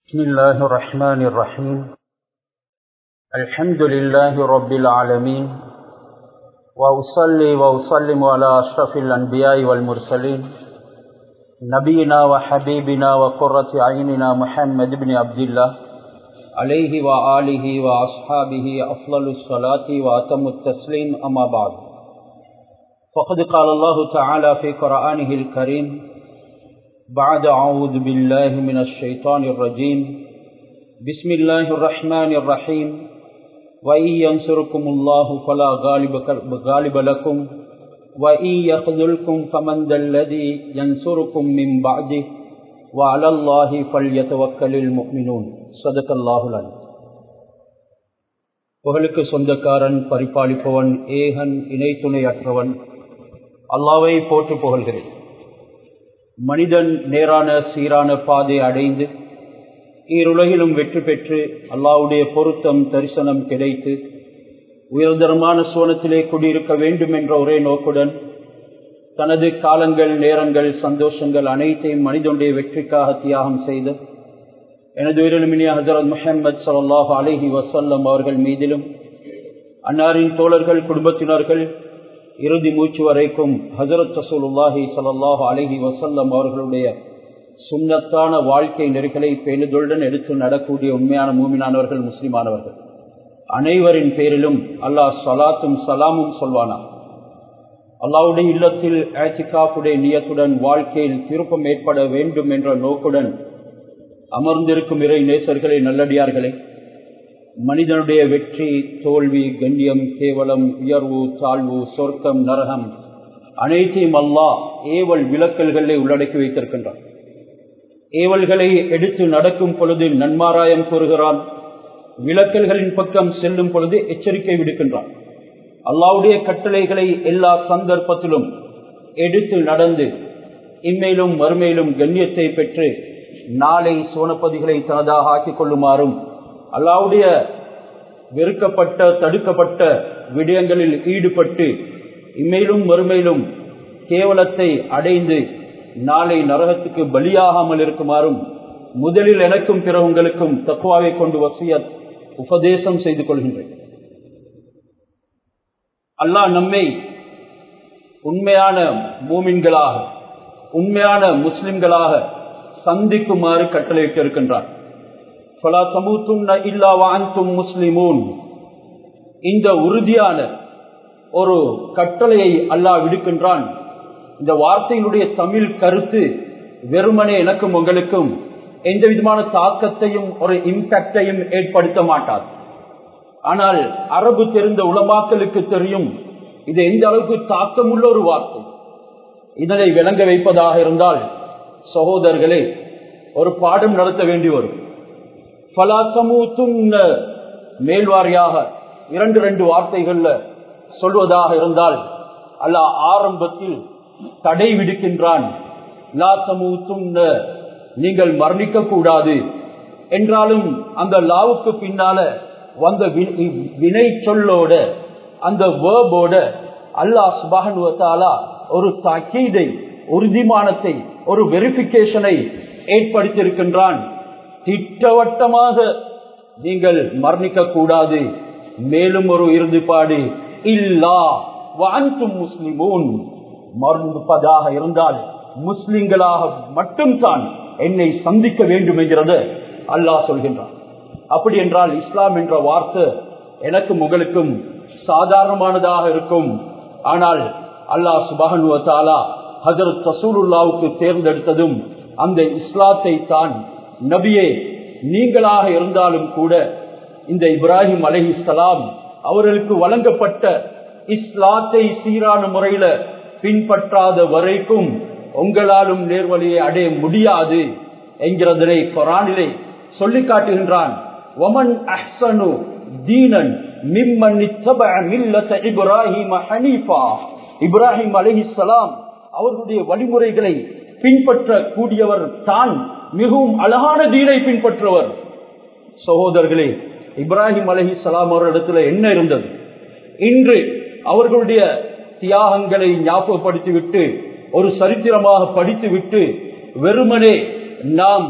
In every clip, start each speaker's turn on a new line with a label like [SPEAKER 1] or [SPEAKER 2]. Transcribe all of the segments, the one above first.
[SPEAKER 1] بسم الله الرحمن الرحيم الحمد لله رب العالمين وأصلي وأسلم على أشرف الأنبياء والمرسلين نبينا وحبيبنا وقرة عيننا محمد بن عبد الله عليه وآله وأصحابه أفضل الصلاة وأتم التسليم أما بعد فقد قال الله تعالى في قرآنه الكريم بعد أعوذ بالله من الشيطان الرجيم بسم الله الرحمن الرحيم وإن ينصركم الله فلا غالب, غالب لكم وإن يخذلكم فمن ذا الذي ينصركم من بعده وعلى الله فليتوكل المؤمنون صدق الله العليم புகழுக்கு சொந்தக்காரன் பரிபாலிப்பவன் ஏகன் இணை துணையற்றவன் அல்லாவை போற்று புகழ்கிறேன் மனிதன் நேரான சீரான பாதை அடைந்து ஈருலகிலும் வெற்றி பெற்று அல்லாவுடைய பொருத்தம் தரிசனம் கிடைத்து உயர்தரமான சோனத்திலே குடியிருக்க வேண்டும் என்ற ஒரே நோக்குடன் தனது காலங்கள் நேரங்கள் சந்தோஷங்கள் அனைத்தையும் மனிதனுடைய வெற்றிக்காக தியாகம் செய்து எனது உயிரிழமினிய ஹசரத் முஹம்மது சல்லாஹ் அலஹி வசல்லம் அவர்கள் மீதிலும் அன்னாரின் தோழர்கள் குடும்பத்தினர்கள் இறுதி மூச்சு வரைக்கும் ஹசரத் ரசூலுல்லாஹி சல்லாஹு அலஹி வசல்லம் அவர்களுடைய சுண்ணத்தான வாழ்க்கை நெறிகளை பேணுதலுடன் எடுத்து நடக்கூடிய உண்மையான மூமினானவர்கள் முஸ்லிமானவர்கள் அனைவரின் பேரிலும் அல்லாஹ் சலாத்தும் சலாமும் சொல்வானா அல்லாவுடைய இல்லத்தில் ஆச்சிகாஃபுடைய நியத்துடன் வாழ்க்கையில் திருப்பம் ஏற்பட வேண்டும் என்ற நோக்குடன் அமர்ந்திருக்கும் இறை நேசர்களே நல்லடியார்களே மனிதனுடைய வெற்றி தோல்வி கண்ணியம் கேவலம் உயர்வு தாழ்வு சொர்க்கம் நரகம் அனைத்தையும் அல்லா ஏவல் விளக்கல்களை உள்ளடக்கி வைத்திருக்கின்றான் ஏவல்களை எடுத்து நடக்கும் பொழுது நன்மாராயம் கூறுகிறான் விளக்கல்களின் பக்கம் செல்லும் பொழுது எச்சரிக்கை விடுக்கின்றான் அல்லாவுடைய கட்டளைகளை எல்லா சந்தர்ப்பத்திலும் எடுத்து நடந்து இம்மையிலும் மறுமையிலும் கண்ணியத்தை பெற்று நாளை சோனப்பதிகளை தனதாக ஆக்கிக் கொள்ளுமாறும் அல்லாவுடைய வெறுக்கப்பட்ட தடுக்கப்பட்ட விடயங்களில் ஈடுபட்டு இம்மையிலும் மறுமையிலும் கேவலத்தை அடைந்து நாளை நரகத்துக்கு பலியாகாமல் இருக்குமாறும் முதலில் எனக்கும் பிற உங்களுக்கும் தக்குவாவை கொண்டு வசிய உபதேசம் செய்து கொள்கின்றேன் அல்லாஹ் நம்மை உண்மையான மூமின்களாக உண்மையான முஸ்லிம்களாக சந்திக்குமாறு கட்டளையிட்டு இருக்கின்றார் முஸ்லிமூன் இந்த உறுதியான ஒரு கட்டளையை அல்லாஹ் விடுக்கின்றான் இந்த வார்த்தையினுடைய தமிழ் கருத்து வெறுமனே எனக்கும் உங்களுக்கும் எந்த விதமான தாக்கத்தையும் ஒரு இம்பாக்டையும் ஏற்படுத்த மாட்டார் ஆனால் அரபு தெரிந்த உளமாக்கலுக்கு தெரியும் இது எந்த அளவுக்கு தாக்கமுள்ள ஒரு வார்த்தை இதனை விளங்க வைப்பதாக இருந்தால் சகோதரர்களே ஒரு பாடம் நடத்த வேண்டி வரும் மேல்வாரியாக இரண்டு ரெண்டு வார்த்தைகள்ல சொல்வதாக இருந்தால் அல்ல ஆரம்பத்தில் தடை விடுக்கின்றான் நீங்கள் மரணிக்க கூடாது என்றாலும் அந்த லாவுக்கு பின்னால வந்த வினை சொல்லோட அந்த வேர்போட அல்லாஹ் சுபானுவத்தாலா ஒரு தாக்கீதை உறுதிமானத்தை ஒரு வெரிபிகேஷனை ஏற்படுத்தியிருக்கின்றான் திட்டவட்டமாக நீங்கள் மரணிக்க கூடாது மேலும் ஒரு இறுதிப்பாடு இல்லா வான்தும் முஸ்லிமூன் மருந்துப்பதாக இருந்தால் முஸ்லிம்களாக மட்டும்தான் என்னை சந்திக்க வேண்டும் என்கிறது அல்லாஹ் சொல்கின்றான் அப்படி என்றால் இஸ்லாம் என்ற வார்த்தை எனக்கும் உங்களுக்கும் சாதாரணமானதாக இருக்கும் ஆனால் அல்லாஹ் சுபகனுவத்தாலா ஹசரத் ரசூலுல்லாவுக்கு தேர்ந்தெடுத்ததும் அந்த இஸ்லாத்தை தான் நபியே நீங்களாக இருந்தாலும் கூட இந்த இப்ராஹிம் அலஹி சலாம் அவர்களுக்கு வழங்கப்பட்ட இஸ்லாத்தை சீரான முறையில பின்பற்றாத வரைக்கும் உங்களாலும் நேர்வழியை அடைய முடியாது என்கிறதனை கொரானிலே சொல்லி காட்டுகின்றான் ஒமன் அஹ்சனு தீனன் மிம்மன் இப்ராஹிம் ஹனீஃபா இப்ராஹிம் அலஹிசலாம் அவர்களுடைய வழிமுறைகளை பின்பற்ற கூடியவர் தான் மிகவும் அழகான தீனை பின்பற்றுவர் சகோதரர்களே இப்ராஹிம் அலஹி சலாம் அவர்களிடத்துல என்ன இருந்தது இன்று அவர்களுடைய தியாகங்களை ஞாபகப்படுத்திவிட்டு ஒரு சரித்திரமாக படித்துவிட்டு வெறுமனே நாம்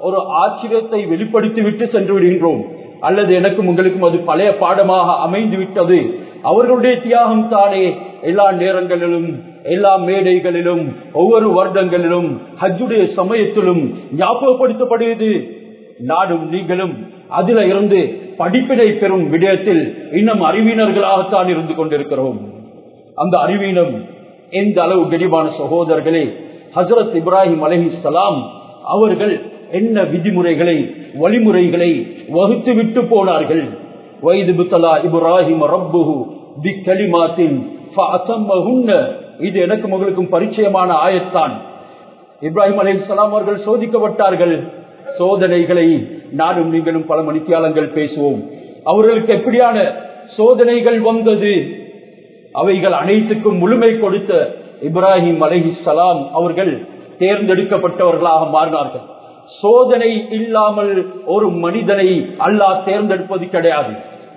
[SPEAKER 1] ஒரு ஆச்சரியத்தை வெளிப்படுத்தி விட்டு சென்று விடுகின்றோம் அல்லது எனக்கும் உங்களுக்கும் அது பழைய பாடமாக அமைந்து விட்டது அவர்களுடைய தியாகம் தானே எல்லா நேரங்களிலும் எல்லா மேடைகளிலும் ஒவ்வொரு வருடங்களிலும் ஹஜ்ஜுடைய சமயத்திலும் ஞாபகப்படுத்தப்படுகிறது நாடும் நீங்களும் அதில இருந்து படிப்பினை பெறும் விடயத்தில் இன்னும் அறிவினர்களாகத்தான் இருந்து கொண்டிருக்கிறோம் அந்த அறிவீனம் எந்த அளவு கெடிவான சகோதரர்களே ஹசரத் இப்ராஹிம் அலஹி சலாம் அவர்கள் என்ன விதிமுறைகளை வழிமுறைகளை வகுத்து விட்டு போனார்கள் வயது புத்தலா இப்ராஹிம் ரப்புஹு பி கலிமாத்தின் இது எனக்கு உங்களுக்கும் பரிச்சயமான ஆயத்தான் இப்ராஹிம் அலி சலாம் அவர்கள் சோதிக்கப்பட்டார்கள் சோதனைகளை நானும் நீங்களும் பல மணித்தியாலங்கள் பேசுவோம் அவர்களுக்கு எப்படியான சோதனைகள் வந்தது அவைகள் அனைத்துக்கும் முழுமை கொடுத்த இப்ராஹிம் அலஹி சலாம் அவர்கள் தேர்ந்தெடுக்கப்பட்டவர்களாக மாறினார்கள் சோதனை இல்லாமல் ஒரு மனிதனை அல்லாஹ் தேர்ந்தெடுப்பது கிடையாது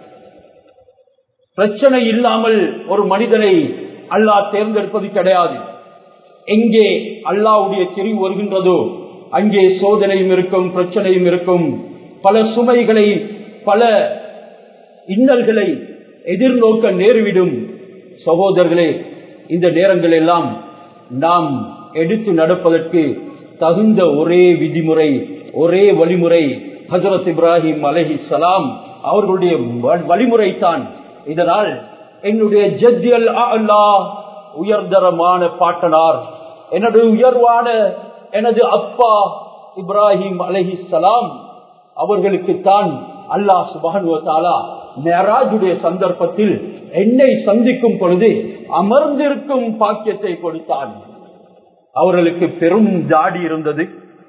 [SPEAKER 1] பிரச்சனை இல்லாமல் ஒரு மனிதனை அல்லாஹ் தேர்ந்தெடுப்பது கிடையாது எங்கே அல்லாவுடைய தெரிவு வருகின்றதோ அங்கே சோதனையும் இருக்கும் பிரச்சனையும் இருக்கும் பல சுமைகளை பல இன்னல்களை எதிர்நோக்க நேர்விடும் சகோதரர்களே இந்த நேரங்கள் எல்லாம் நாம் எடுத்து நடப்பதற்கு தகுந்த ஒரே விதிமுறை ஒரே வழிமுறை ஹசரத் இப்ராஹிம் அலஹி சலாம் அவர்களுடைய வழிமுறை தான் இதனால் என்னுடைய ஜத்தியல் அல்லா உயர்தரமான பாட்டனார் எனது உயர்வான எனது அப்பா இப்ராஹிம் அலஹி சலாம் அவர்களுக்கு தான் அல்லாஹ் சுபானுவத்தாலா மேராஜுடைய சந்தர்ப்பத்தில் என்னை சந்திக்கும் பொழுது அமர்ந்திருக்கும் பாக்கியத்தை கொடுத்தான் அவர்களுக்கு பெரும் தாடி இருந்தது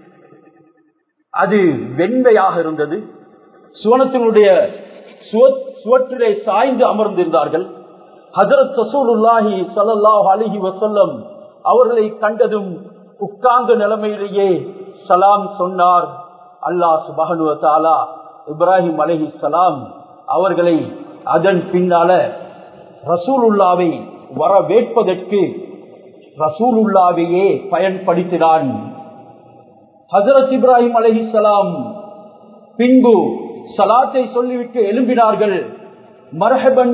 [SPEAKER 1] அது வெண்மையாக இருந்தது சுவனத்தினுடைய சுவற்றிலே சாய்ந்து அமர்ந்திருந்தார்கள் ஹசரத் சசூலுல்லாஹி சல்லாஹ் அலிஹி வசல்லம் அவர்களை கண்டதும் உட்கார்ந்த நிலைமையிலேயே சலாம் சொன்னார் அல்லாஹ் சுபகனுவத்தாலா இப்ராஹிம் அலஹி சலாம் அவர்களை அதன் பின்னால ரசூலுல்லாவை வரவேற்பதற்கு ரசூலுல்லாவையே பயன்படுத்தினான் ஹசரத் இப்ராஹிம் அலஹி சலாம் பின்பு சலாத்தை சொல்லிவிட்டு எழும்பினார்கள் மரஹபன்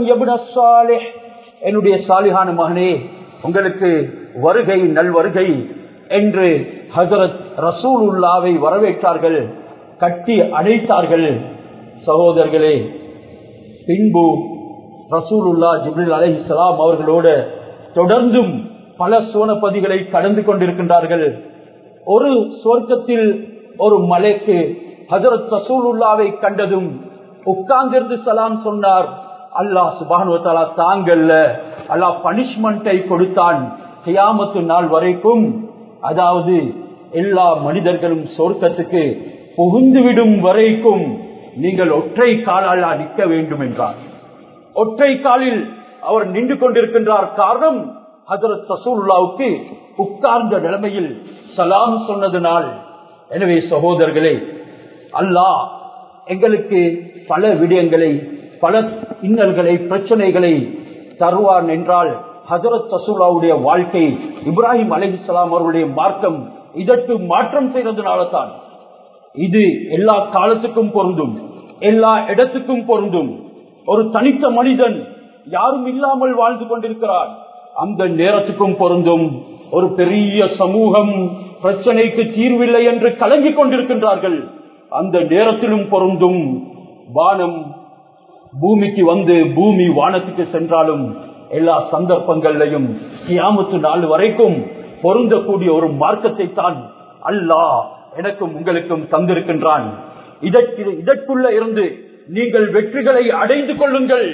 [SPEAKER 1] என்னுடைய சாலிஹான மகனே உங்களுக்கு வருகை நல்வருகை என்று ஹசரத் ரசூலுல்லாவை வரவேற்றார்கள் கட்டி அழைத்தார்கள் சகோதரர்களே பின்பு ரசூலுல்லா ஜிப்ரில் அலஹி சலாம் அவர்களோடு தொடர்ந்தும் பல சோனப்பதிகளை கடந்து கொண்டிருக்கின்றார்கள் ஒரு சொர்க்கத்தில் ஒரு மலைக்கு ஹசரத் ரசூலுல்லாவை கண்டதும் உட்கார்ந்திருந்து சலாம் சொன்னார் அல்லாஹ் சுபானுவத்தாலா தாங்கல்ல அல்லாஹ் பனிஷ்மெண்டை கொடுத்தான் கியாமத்து நாள் வரைக்கும் அதாவது எல்லா மனிதர்களும் சொர்க்கத்துக்கு புகுந்துவிடும் வரைக்கும் நீங்கள் ஒற்றை காலால் நிற்க வேண்டும் என்றார் ஒற்றை காலில் அவர் நின்று கொண்டிருக்கின்றார் காரணம் ஹசரத் சசூல்லாவுக்கு உட்கார்ந்த நிலைமையில் சலாம் சொன்னதனால் எனவே சகோதரர்களே அல்லாஹ் எங்களுக்கு பல விடயங்களை பல இன்னல்களை பிரச்சனைகளை தருவான் என்றால் ஹசரத் சசூலாவுடைய வாழ்க்கை இப்ராஹிம் அலிஸ்லாம் அவருடைய மார்க்கம் இதற்கு மாற்றம் செய்ததுனால தான் இது எல்லா காலத்துக்கும் பொருந்தும் எல்லா இடத்துக்கும் பொருந்தும் ஒரு தனித்த மனிதன் யாரும் இல்லாமல் வாழ்ந்து கொண்டிருக்கிறார் அந்த நேரத்துக்கும் பொருந்தும் ஒரு பெரிய சமூகம் பிரச்சனைக்கு தீர்வில்லை என்று கலங்கிக் கொண்டிருக்கின்றார்கள் அந்த நேரத்திலும் பொருந்தும் வானம் பூமிக்கு வந்து பூமி வானத்துக்கு சென்றாலும் எல்லா சந்தர்ப்பங்களையும் கியாமத்து நாள் வரைக்கும் பொருந்தக்கூடிய ஒரு மார்க்கத்தை தான் அல்லாஹ் எனக்கும் உங்களுக்கும் தந்திருக்கின்றான் இதற்கு இதற்குள்ள இருந்து நீங்கள் வெற்றிகளை அடைந்து கொள்ளுங்கள்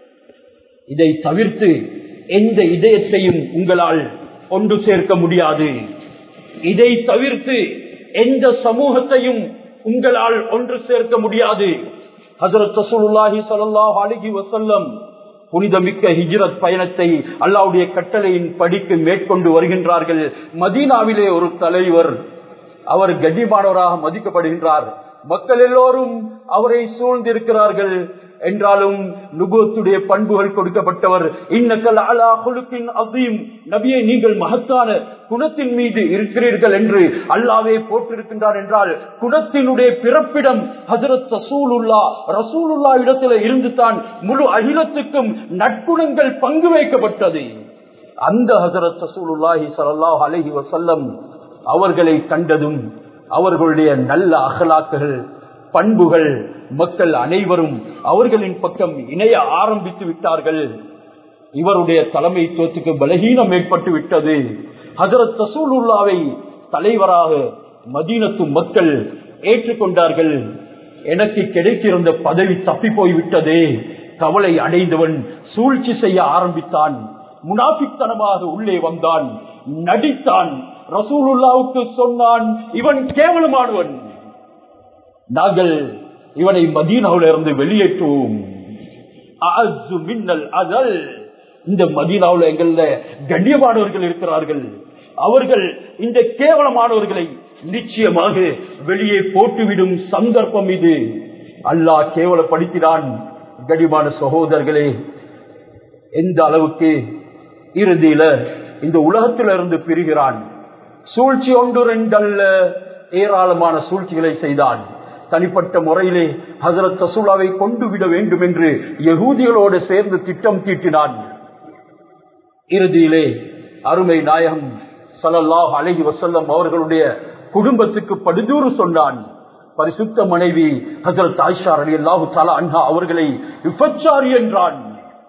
[SPEAKER 1] இதை தவிர்த்து எந்த இதயத்தையும் உங்களால் ஒன்று சேர்க்க முடியாது இதை தவிர்த்து எந்த சமூகத்தையும் உங்களால் ஒன்று சேர்க்க முடியாது ஹசரத் ரசூலுல்லாஹி ஸல்லல்லாஹு அலைஹி வஸல்லம் புனிதமிக்க ஹிஜ்ரத் பயணத்தை அல்லாவுடைய கட்டளையின் படிக்கு மேற்கொண்டு வருகின்றார்கள் மதீனாவிலே ஒரு தலைவர் அவர் கண்ணியமானவராக மதிக்கப்படுகின்றார் மக்கள் எல்லோரும் அவரை சூழ்ந்திருக்கிறார்கள் என்றாலும் நுபத்துடைய பண்புகள் கொடுக்கப்பட்டவர் இன்னக்கல் அலா குலுக்கின் அசீம் நபியை நீங்கள் மகத்தான குணத்தின் மீது இருக்கிறீர்கள் என்று அல்லாவே போட்டிருக்கின்றார் என்றால் குணத்தினுடைய பிறப்பிடம் ஹசரத் ரசூலுல்லா ரசூலுல்லா இடத்துல இருந்து தான் முழு அகிலத்துக்கும் நற்குணங்கள் பங்கு வைக்கப்பட்டது அந்த ஹசரத் ரசூலுல்லாஹி ஸல்லல்லாஹு அலைஹி வஸல்லம் அவர்களை கண்டதும் அவர்களுடைய நல்ல அகலாக்குகள் பண்புகள் மக்கள் அனைவரும் அவர்களின் பக்கம் இணைய ஆரம்பித்து விட்டார்கள் இவருடைய தலைமைத்துவத்துக்கு பலகீனம் ஏற்பட்டு விட்டது ஹசரத் ரசூலுல்லாவை தலைவராக மதீனத்து மக்கள் ஏற்றுக்கொண்டார்கள் எனக்கு கிடைத்திருந்த பதவி தப்பி போய்விட்டதே கவலை அடைந்தவன் சூழ்ச்சி செய்ய ஆரம்பித்தான் முனாபித்தனமாக உள்ளே வந்தான் நடித்தான் ரசூலுல்லாவுக்கு சொன்னான் இவன் கேவலமானவன் நாங்கள் இவனை மதீனாவில இருந்து வெளியேற்றுவோம் அஅஸ்ஸு மின்னல் அஸல். இந்த மதீனாவுல எங்கள கண்ணியமானவர்கள் இருக்கிறார்கள் அவர்கள் இந்த கேவலமானவர்களை நிச்சயமாக வெளியே போட்டுவிடும் சந்தர்ப்பம் இது அல்லாஹ் கேவலப்படுத்தினான் கடிமான சகோதரர்களே எந்த அளவுக்கு இறுதியில இந்த உலகத்திலிருந்து பிரிகிறான் சூழ்ச்சி ஒன்று ரெண்டல்ல ஏராளமான சூழ்ச்சிகளை செய்தான் தனிப்பட்ட முறையிலே ஹசரத் ரசூலாவை கொண்டு விட வேண்டும் என்று யகூதிகளோடு சேர்ந்து திட்டம் தீட்டினான் இறுதியிலே அருமை நாயகம் ஸல்லல்லாஹு அலைஹி வஸல்லம் அவர்களுடைய குடும்பத்துக்கு படுதூறு சொன்னான் பரிசுத்த மனைவி ஹசரத் ஆயிஷா ரலியல்லாஹு தஆலா அன்ஹா அவர்களை விபச்சாரி என்றான்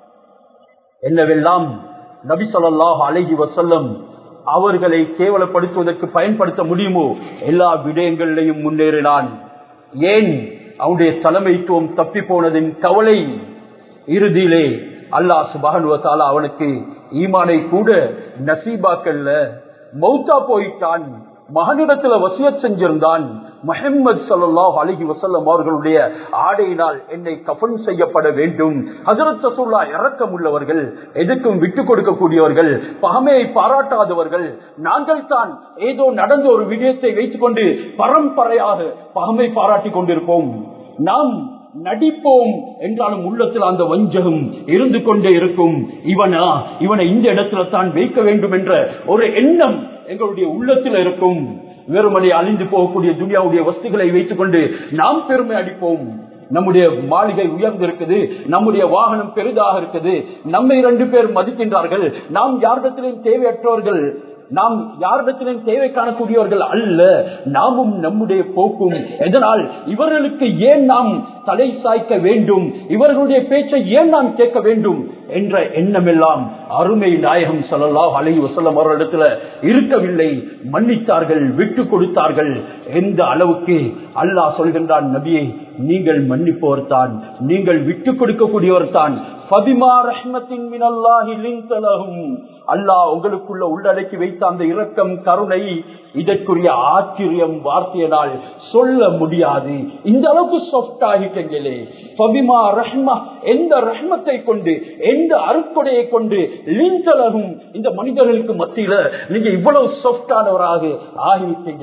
[SPEAKER 1] என்னவெல்லாம் நபி ஸல்லல்லாஹு அலைஹி வஸல்லம் அவர்களை கேவலப்படுத்துவதற்கு பயன்படுத்த முடியுமோ எல்லா விடயங்களிலையும் முன்னேறினான் ஏன் அவனுடைய தலைமைத்துவம் தப்பி போனதின் கவலை இறுதியிலே அல்லாஹ் சுபகனுவத்தால அவனுக்கு ஈமானை கூட நசீபாக்கல்ல மௌத்தா போயிட்டான் மகனிடத்துல வசியத் செஞ்சிருந்தான் முஹம்மது ஸல்லல்லாஹு அலைஹி வஸல்லம் அவர்களுடைய ஆடையினால் என்னை கஃன் செய்யப்பட வேண்டும் ஹஜரத் ரசூல்லா இரக்கம் உள்ளவர்கள் எதுக்கும் விட்டு கொடுக்கக்கூடியவர்கள் பகமையை பாராட்டாதவர்கள் நாங்கள் தான் ஏதோ நடந்த ஒரு விடயத்தை வைத்துக்கொண்டு பரம்பரையாக பகமை பாராட்டி கொண்டிருப்போம் நாம் நடிப்போம் என்றாலும் உள்ளத்தில் அந்த வஞ்சகம் இருந்து கொண்டே இருக்கும் இவனா இவனை இந்த இடத்துல தான் வைக்க வேண்டும் என்ற ஒரு எண்ணம் எங்களுடைய உள்ளத்தில் இருக்கும் வெறுமனை அழிந்து போகக்கூடிய துனியாவுடைய வஸ்துகளை வைத்துக் கொண்டு நாம் பெருமை அடிப்போம் நம்முடைய மாளிகை உயர்ந்திருக்குது நம்முடைய வாகனம் பெரிதாக இருக்குது நம்மை இரண்டு பேர் மதிக்கின்றார்கள் நாம் யாரிடத்திலும் தேவையற்றவர்கள் நாம் யாரிடத்திலும் தேவை காணக்கூடியவர்கள் அல்ல நாமும் நம்முடைய போக்கும் எதனால் இவர்களுக்கு ஏன் நாம் தலை சாய்க்க வேண்டும் இவர்களுடைய பேச்சை ஏன் நாம் கேட்க வேண்டும் என்ற எண்ணமெல்லாம் அருமை நாயகம் ஸல்லல்லாஹு அலைஹி வஸல்லம் அவர்களிடத்துல இருக்கவில்லை மன்னித்தார்கள் விட்டு கொடுத்தார்கள் எந்த அளவுக்கு அல்லாஹ் சொல்கின்றான் நபியை நீங்கள் மன்னிப்பவர் தான் நீங்கள் விட்டு கொடுக்கக்கூடியவர் தான் ஃபபிமா ரஹ்மத்தின் மினல்லாஹி லின்த லஹும் அல்லாஹ் உங்களுக்குள்ள உள்ளடக்கி வைத்த அந்த இரக்கம் கருணை இதற்குரிய ஆச்சரியம் வார்த்தையினால் சொல்ல முடியாது இந்த அளவுக்கு சாஃப்ட் ஆகிட்டீங்களே ஃபபிமா ரஹ்மா எந்த ரஹ்மத்தை கொண்டு எந்த அருட்கொடையை கொண்டு லின்தலகும் இந்த மனிதர்களுக்கு மத்தியில நீங்க இவ்வளவு சாஃப்டானவராக ஆகிவிட்டீங்க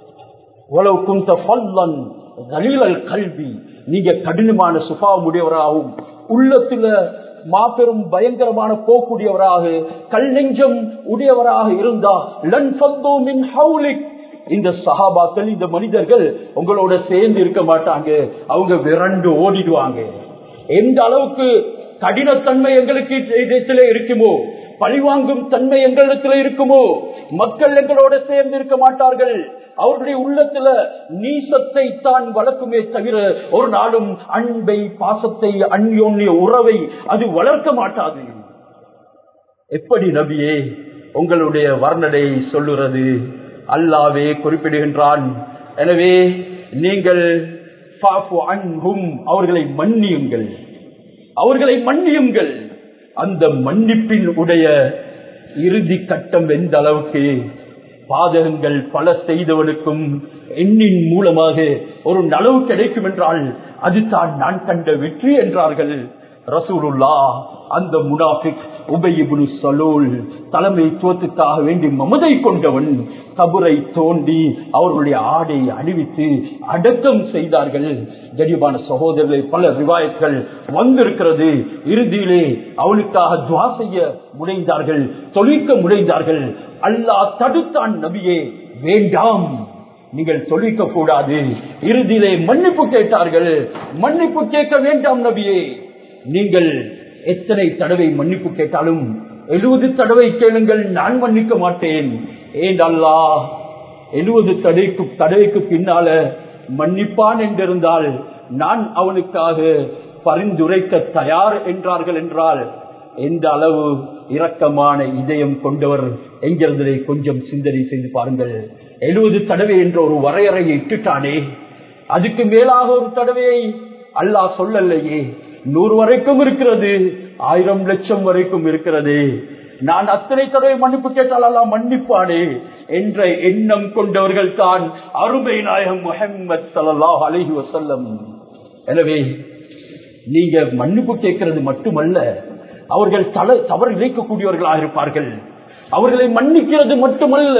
[SPEAKER 1] உளவு குந்த ஃபல்லன் கலீலல் கல்வி நீங்க கடினமான சுபாவம் உடையவராகவும் உள்ளத்துல மாபெரும் பயங்கரமான போக்குடையவராக கல் நெஞ்சம் உடையவராக இருந்தா லன் ஃபத்தூ மின் ஹவுலிக் இந்த சஹாபாக்கள் இந்த மனிதர்கள் உங்களோட சேர்ந்து இருக்க மாட்டாங்க அவங்க விரண்டு ஓடிடுவாங்க எந்த அளவுக்கு கடினத்தன்மை எங்களுக்கு இடத்திலே இருக்குமோ பழிவாங்கும் தன்மை எங்களிடத்துல இருக்குமோ மக்கள் எங்களோட சேர்ந்து இருக்க மாட்டார்கள் அவர்களுடைய உள்ளத்துல நீசத்தை தான் வளர்க்குமே தவிர ஒரு நாளும் அன்பை பாசத்தை அந்யோன்ய உறவை அது வளர்க்க மாட்டாது எப்படி நபியே உங்களுடைய வர்ணனையை சொல்லுறது அல்லாவே குறிப்பிடுகின்றான் எனவே நீங்கள் அவர்களை மன்னியுங்கள் அவர்களை மன்னியுங்கள் அந்த மன்னிப்பின் உடைய இறுதி கட்டம் எந்த அளவுக்கு பாதகங்கள் பல செய்தவனுக்கும் எண்ணின் மூலமாக ஒரு நலவு கிடைக்கும் என்றால் அதுதான் நான் கண்ட வெற்றி என்றார்கள் ரசூலுல்லா அந்த முனாஃபிக் உபயிபுனு சலூல் தலைமைத்துவத்துக்காக வேண்டி மமதை கொண்டவன் கபரை தோண்டி அவர்களுடைய ஆடை அணிவித்து அடக்கம் செய்தார்கள் கரிபான சகோதரர்களை பல ரிவாயத்கள் வந்திருக்கிறது இறுதியிலே அவனுக்காக துவா செய்ய முனைந்தார்கள் தொழிக்க முனைந்தார்கள் அல்லாஹ் தடுத்தான் நபியே வேண்டாம் நீங்கள் தொழிக்க கூடாது இறுதியிலே மன்னிப்பு கேட்டார்கள் மன்னிப்பு கேட்க வேண்டாம் நபியே நீங்கள் எத்தனை தடவை மன்னிப்பு கேட்டாலும் எழுபது தடவை கேளுங்கள் நான் மன்னிக்க மாட்டேன் ஏன் அல்லா எழுபது தடைக்கு தடவைக்கு பின்னால மன்னிப்பான் என்றிருந்தால் நான் அவனுக்காக பரிந்துரைக்க தயார் என்றார்கள் என்றால் எந்த அளவு இரக்கமான இதயம் கொண்டவர் என்கிறதை கொஞ்சம் சிந்தனை செய்து பாருங்கள் எழுபது தடவை என்ற ஒரு வரையறையை இட்டுட்டானே அதுக்கு மேலாக ஒரு தடவையை அல்லாஹ் சொல்லலையே நூறு வரைக்கும் இருக்கிறது ஆயிரம் லட்சம் வரைக்கும் இருக்கிறது நான் அத்தனை தடவை மன்னிப்பு கேட்டால் அல்லா மன்னிப்பானே என்ற எண்ணம் கொண்டவர்கள் தான் அருமை நாயகம் முகமது சல்லாஹ் அலஹி வசல்லம் எனவே நீங்க மன்னிப்பு கேட்கிறது மட்டுமல்ல அவர்கள் தல தவறு இழைக்கக்கூடியவர்களாக இருப்பார்கள் அவர்களை மன்னிக்கிறது மட்டுமல்ல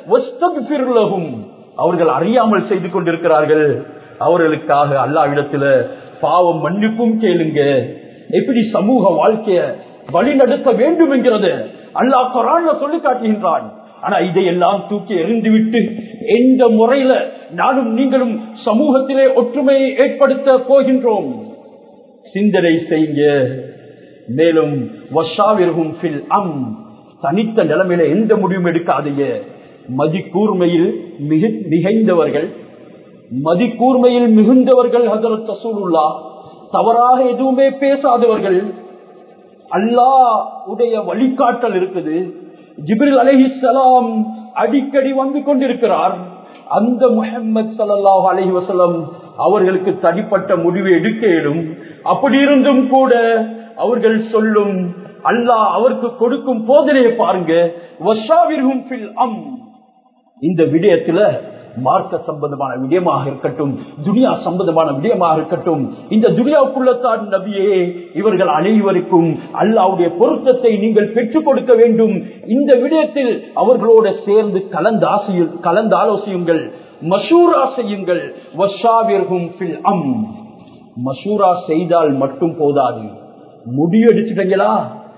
[SPEAKER 1] அவர்கள் அறியாமல் செய்து கொண்டிருக்கிறார்கள் அவர்களுக்காக அல்லாவிடத்துல பாவம் மன்னிப்பும் கேளுங்க எப்படி சமூக வாழ்க்கைய வழிநடத்த வேண்டும் என்கிறது அல்லாஹ் குரான்ல சொல்லி காட்டுகின்றான் ஆனா இதையெல்லாம் தூக்கி எறிந்துவிட்டு எந்த முறையில நானும் நீங்களும் சமூகத்திலே ஒற்றுமையை ஏற்படுத்த போகின்றோம் சிந்தனை செய்ய மேலும் அம் தனித்த நிலைமையில எந்த முடிவும் எடுக்காதீங்க மதி கூர்மையில் மிக மிகைந்தவர்கள் மதி கூர்மையில் மிகுந்தவர்கள் ஹசரத் ரசூலுல்லா தவறாக எதுவுமே பேசாதவர்கள் அல்லாஹ் உடைய வழிகாட்டல் இருக்குது ஜிப்ரில் அலஹிசலாம் அடிக்கடி வந்து கொண்டிருக்கிறார் அந்த முகமது சல்லாஹ் அலஹி வசலம் அவர்களுக்கு தனிப்பட்ட முடிவு எடுக்க இயலும் அப்படி இருந்தும் கூட அவர்கள் சொல்லும் அல்லாஹ் அவருக்கு கொடுக்கும் போதனையை பாருங்க இந்த விடயத்துல மார்க்க சம்பந்தமான விடயமாக இருக்கட்டும் துனியா சம்பந்தமான விடயமாக இருக்கட்டும் இந்த துனியாவுக்குள்ளத்தான் நபியே இவர்கள் அனைவருக்கும் அல்லாவுடைய பொருத்தத்தை நீங்கள் பெற்றுக் கொடுக்க வேண்டும் இந்த விடயத்தில் அவர்களோட சேர்ந்து கலந்தாசியு கலந்தாலோசியுங்கள் மசூரா செய்யுங்கள் அம் மசூரா செய்தால் மட்டும் போதாது முடிவெடுத்துட்டீங்களா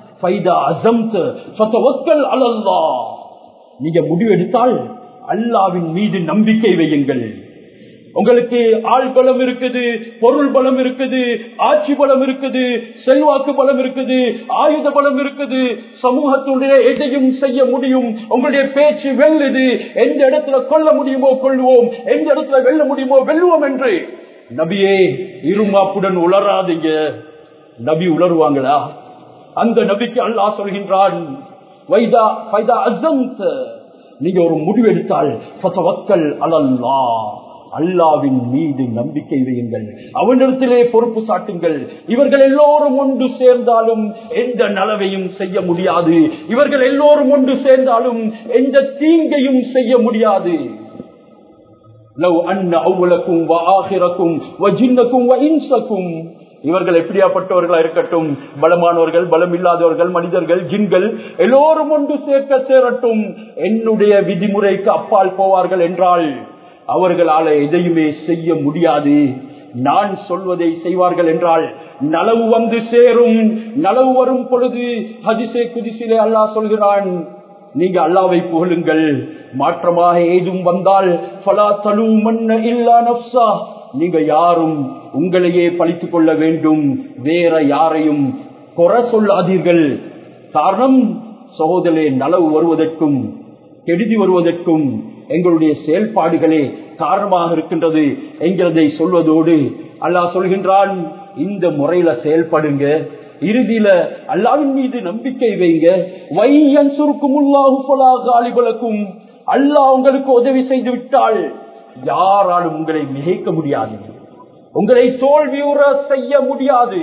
[SPEAKER 1] நீங்க முடிவெடுத்தால் அல்லாவின் மீது நம்பிக்கை வையுங்கள் உங்களுக்கு ஆள் பலம் இருக்குது பொருள் பலம் இருக்குது ஆட்சி பலம் இருக்குது செல்வாக்கு பலம் இருக்குது ஆயுத பலம் இருக்குது சமூகத்துடைய எதையும் செய்ய முடியும் உங்களுடைய பேச்சு வெல்லுது எந்த இடத்துல கொல்ல முடியுமோ கொள்வோம் எந்த இடத்துல வெல்ல முடியுமோ வெல்லுவோம் என்று நபியே இருமாப்புடன் உளராதீங்க நபி உணர்வாங்களா அந்த நபிக்கு அல்லாஹ் சொல்கின்றான் வைதா ஃபைதா அஸம்த நீங்க ஒரு முடிவு எடுத்தால் ஃபதவக்கல் அலல்லா அல்லாவின் மீது நம்பிக்கை வையுங்கள் அவனிடத்திலே பொறுப்பு சாட்டுங்கள் இவர்கள் எல்லோரும் ஒன்று சேர்ந்தாலும் எந்த நலவையும் செய்ய முடியாது இவர்கள் எல்லோரும் ஒன்று சேர்ந்தாலும் எந்த தீங்கையும் செய்ய முடியாது லவ் அன்ன அவ்வளக்கும் ஆகிரக்கும் வஜின்னக்கும் இன்சக்கும் இவர்கள் எப்படியாப்பட்டவர்களா இருக்கட்டும் பலமானவர்கள் பலம் இல்லாதவர்கள் மனிதர்கள் ஜின்கள் எல்லோரும் ஒன்று சேர்க்க சேரட்டும் என்னுடைய விதிமுறைக்கு அப்பால் போவார்கள் என்றால் அவர்களால எதையுமே செய்ய முடியாது நான் சொல்வதை செய்வார்கள் என்றால் நலவு வந்து சேரும் நலவு வரும் பொழுது ஹதிசே குதிசிலே அல்லாஹ் சொல்கிறான் நீங்க அல்லாவை புகழுங்கள் மாற்றமாக ஏதும் வந்தால் பலா தலு மன்ன இல்லா நப்சா நீங்க யாரும் உங்களையே பழித்துக் கொள்ள வேண்டும் வேற யாரையும் குறை சொல்லாதீர்கள் காரணம் சகோதரே நலவு வருவதற்கும் கெடுதி வருவதற்கும் எங்களுடைய செயல்பாடுகளே காரணமாக இருக்கின்றது என்கிறதை சொல்வதோடு அல்லாஹ் சொல்கின்றான் இந்த முறையில செயல்படுங்க இறுதியில அல்லாவின் மீது நம்பிக்கை வைங்க வையன் சுருக்கும் காலிபலக்கும் அல்லாஹ் உங்களுக்கு உதவி செய்து விட்டால் யாராலும் உங்களை மிகைக்க முடியாது உங்களை தோல்வியுற செய்ய முடியாது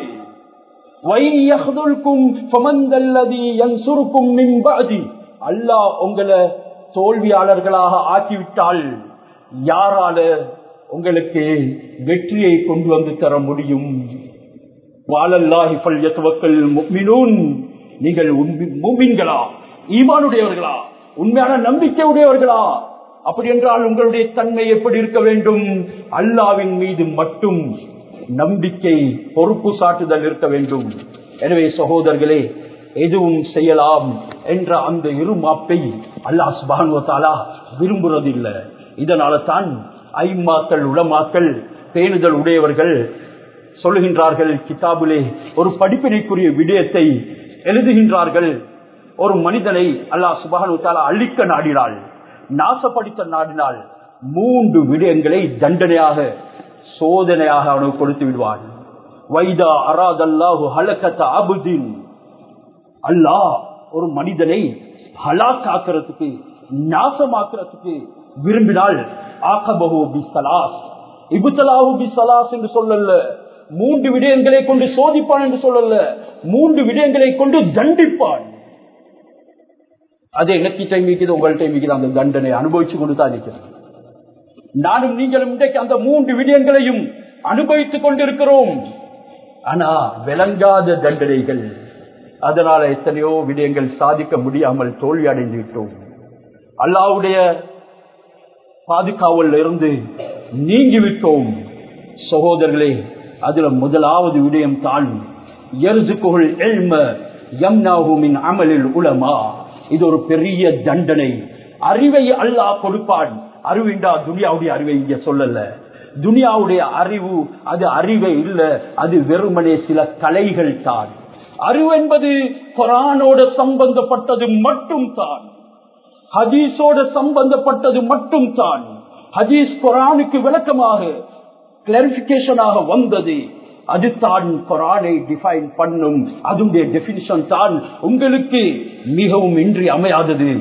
[SPEAKER 1] அல்லாஹ் உங்களை தோல்வியாளர்களாக ஆக்கிவிட்டால் யாரால உங்களுக்கு வெற்றியை கொண்டு வந்து தர முடியும் நீங்கள் மூமின்களா ஈமானுடையவர்களா உண்மையான நம்பிக்கை உடையவர்களா அப்படி என்றால் உங்களுடைய தன்மை எப்படி இருக்க வேண்டும் அல்லாவின் மீது மட்டும் நம்பிக்கை பொறுப்பு சாட்டுதல் இருக்க வேண்டும் எனவே சகோதரர்களே எதுவும் செய்யலாம் என்ற அந்த இருமாப்பை அல்லாஹ் சுபானுவத்தாலா விரும்புறதில்லை இதனால தான் ஐம்மாக்கள் உளமாக்கள் பேணுதல் உடையவர்கள் சொல்லுகின்றார்கள் கிதாபுலே ஒரு படிப்பினைக்குரிய விடயத்தை எழுதுகின்றார்கள் ஒரு மனிதனை அல்லாஹ் சுபானுவத்தாலா அழிக்க நாடினாள் நாசப்படுத்த நாடினால் மூன்று விடயங்களை தண்டனையாக சோதனையாக அவனுக்கு கொடுத்து விடுவான் வைதா அராதல்லாஹு ஹலகத்த அபுதின் அல்லாஹ் ஒரு மனிதனை ஹலாக்காக்குறதுக்கு நாசமாக்குறதுக்கு விரும்பினால் ஆக்கபகு பிசலாஸ் இபுத்தலாஹு பிசலாஸ் என்று சொல்லல மூன்று விடயங்களை கொண்டு சோதிப்பான் என்று சொல்லல மூன்று விடயங்களை கொண்டு தண்டிப்பான் அது எனக்கு டைம் இருக்குது உங்கள் டைம் இருக்குது அந்த தண்டனை அனுபவிச்சு கொண்டு தான் இருக்கிறது நானும் நீங்களும் இன்றைக்கு அந்த மூன்று விடயங்களையும் அனுபவித்துக் கொண்டிருக்கிறோம் ஆனா விளங்காத தண்டனைகள் அதனால எத்தனையோ விடயங்கள் சாதிக்க முடியாமல் தோல்வி அடைந்து விட்டோம் அல்லாவுடைய பாதுகாவல் இருந்து நீங்கிவிட்டோம் சகோதரர்களே அதுல முதலாவது விடயம் தான் அமலில் உலமா இது ஒரு பெரிய தண்டனை அறிவை அல்லாஹ் கொடுப்பான் அறிவிண்டா துனியாவுடைய அறிவை இங்க சொல்லல துனியாவுடைய அறிவு அது அறிவை இல்ல அது வெறுமனே சில கலைகள் தான் அறிவு என்பது குரானோட சம்பந்தப்பட்டது மட்டும் தான் ஹதீஸோட சம்பந்தப்பட்டது மட்டும் தான் ஹதீஸ் குரானுக்கு விளக்கமாக கிளாரிபிகேஷனாக வந்தது அது தான் குரானை டிஃபைன் பண்ணும் அதனுடைய டெபினிஷன் தான் உங்களுக்கு மிகவும் இன்றி அமையாதது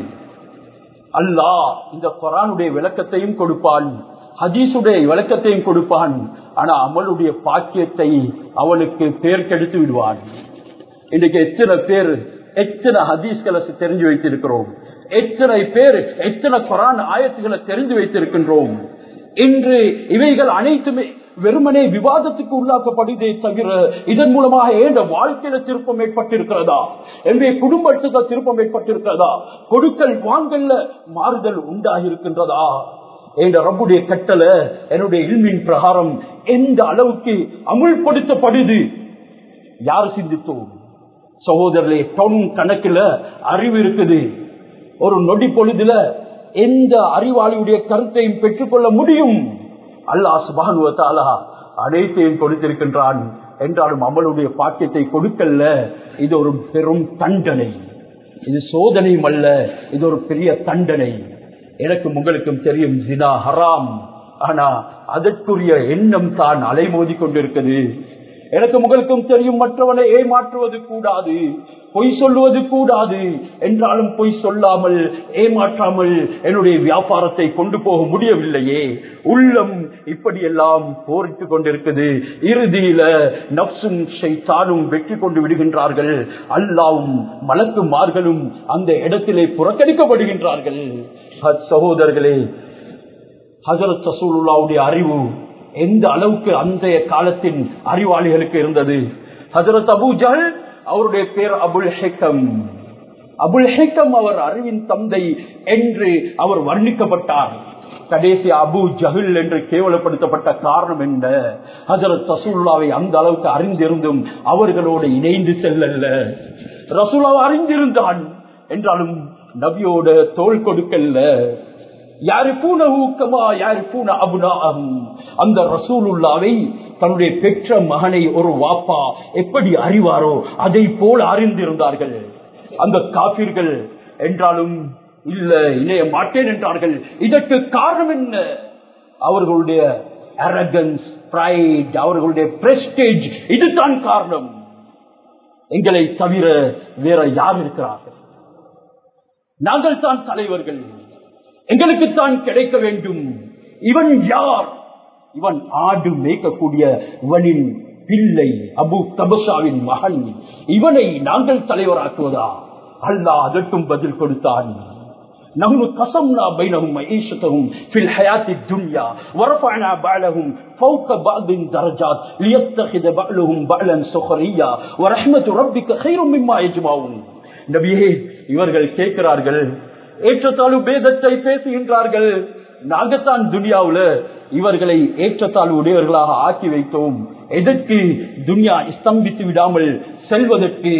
[SPEAKER 1] அல்லாஹ் இந்த குரானுடைய விளக்கத்தையும் கொடுப்பான் ஹதீஸுடைய விளக்கத்தையும் கொடுப்பான் ஆனா அமலுடைய பாக்கியத்தை அவனுக்கு பேர் கெடுத்து விடுவான் இன்றைக்கு எத்தனை பேர் எத்தனை ஹதீஸ்களை தெரிஞ்சு வைத்திருக்கிறோம் எத்தனை பேர் எத்தனை குரான் ஆயத்துகளை தெரிந்து வைத்திருக்கின்றோம் இன்று இவைகள் அனைத்துமே வெறுமனே விவாதத்துக்கு உள்ளாக்கப்படுதே தவிர இதன் மூலமாக ஏண்ட வாழ்க்கையில திருப்பம் ஏற்பட்டிருக்கிறதா என்னுடைய குடும்பத்துக்கு திருப்பம் ஏற்பட்டிருக்கிறதா கொடுக்கல் வாங்கல்ல மாறுதல் உண்டாகி இருக்கின்றதா என்ற ரப்புடைய கட்டளை என்னுடைய இல்மின் பிரகாரம் எந்த அளவுக்கு அமுல்படுத்தப்படுது யார் சிந்தித்தோம் சகோதரர்களே டவுன் கணக்குல அறிவு இருக்குது ஒரு நொடி பொழுதுல எந்த அறிவாளியுடைய கருத்தையும் பெற்றுக்கொள்ள முடியும் அல்லாஹ் சுபானுவத்தாலா அனைத்தையும் கொடுத்திருக்கின்றான் என்றாலும் அமலுடைய பாக்கியத்தை கொடுக்கல இது ஒரு பெரும் தண்டனை இது சோதனையும் அல்ல இது ஒரு பெரிய தண்டனை எனக்கும் உங்களுக்கும் தெரியும் ஜினா ஹராம் ஆனா அதற்குரிய எண்ணம் தான் அலைமோதி கொண்டிருக்குது எனக்கு உங்களுக்கும் தெரியும் மற்றவனை ஏமாற்றுவது கூடாது பொய் சொல்லுவது கூடாது என்றாலும் பொய் சொல்லாமல் ஏமாற்றாமல் என்னுடைய வியாபாரத்தை கொண்டு போக முடியவில்லையே உள்ளம் இப்படியெல்லாம் போரிட்டு கொண்டிருக்குது இறுதியில நப்சும் ஷைத்தானும் வெற்றி கொண்டு விடுகின்றார்கள் அல்லாவும் மலக்குமார்களும் அந்த இடத்திலே புறக்கணிக்கப்படுகின்றார்கள் சகோதரர்களே ஹசரத் சசூலுல்லாவுடைய அறிவு எந்த அளவுக்கு அந்த காலத்தின் அறிவாளிகளுக்கு இருந்தது ஹசரத் அபு ஜஹல் அவருடைய பேர் அபுல் ஹெக்கம் அபுல் ஹெக்கம் அவர் அறிவின் தந்தை என்று அவர் வர்ணிக்கப்பட்டார் கடைசி அபு ஜஹில் என்று கேவலப்படுத்தப்பட்ட காரணம் என்ன ஹசரத் ரசூல்லாவை அந்த அளவுக்கு அறிந்திருந்தும் அவர்களோடு இணைந்து செல்லல்ல ரசூலாவை அறிந்திருந்தான் என்றாலும் நபியோட தோல் கொடுக்கல்ல யாரு பூன ஊக்கமா யாரு பூன அபுனாகும் அந்த ரசூலுல்லாவை தன்னுடைய பெற்ற மகனை ஒரு வாப்பா எப்படி அறிவாரோ அதை போல் அறிந்திருந்தார்கள் அந்த காப்பீர்கள் என்றாலும் இல்ல இணைய மாட்டேன் என்றார்கள் இதற்கு காரணம் என்ன அவர்களுடைய அரகன்ஸ் பிரைட் அவர்களுடைய பிரஸ்டேஜ் இதுதான் காரணம் எங்களை தவிர வேற யார் இருக்கிறார்கள் நாங்கள் தான் தலைவர்கள் எங்களுக்கு தான் கிடைக்க வேண்டும் இவன் யார் இவன் ஆடு மேய்க்கக்கூடிய இவனின் பிள்ளை அபு தபசாவின் மகன் இவனை நாங்கள் தலைவராக்குவதா அல்லா அதற்கும் பதில் கொடுத்தான் نحن قسمنا بينهم معيشتهم في الحياة الدنيا ورفعنا بعضهم فوق بعض درجات ليتخذ بعضهم بعضا سخريا ورحمة ربك خير مما يجمعون நபியே இவர்கள் கேட்கிறார்கள் ஏற்றத்தாழ்வு பேதத்தை பேசுகின்றார்கள் நாங்கத்தான் துனியாவுல இவர்களை ஏற்றத்தாழ்வு உடையவர்களாக ஆக்கி வைத்தோம் எதற்கு துனியா ஸ்தம்பித்து விடாமல் செல்வதற்கு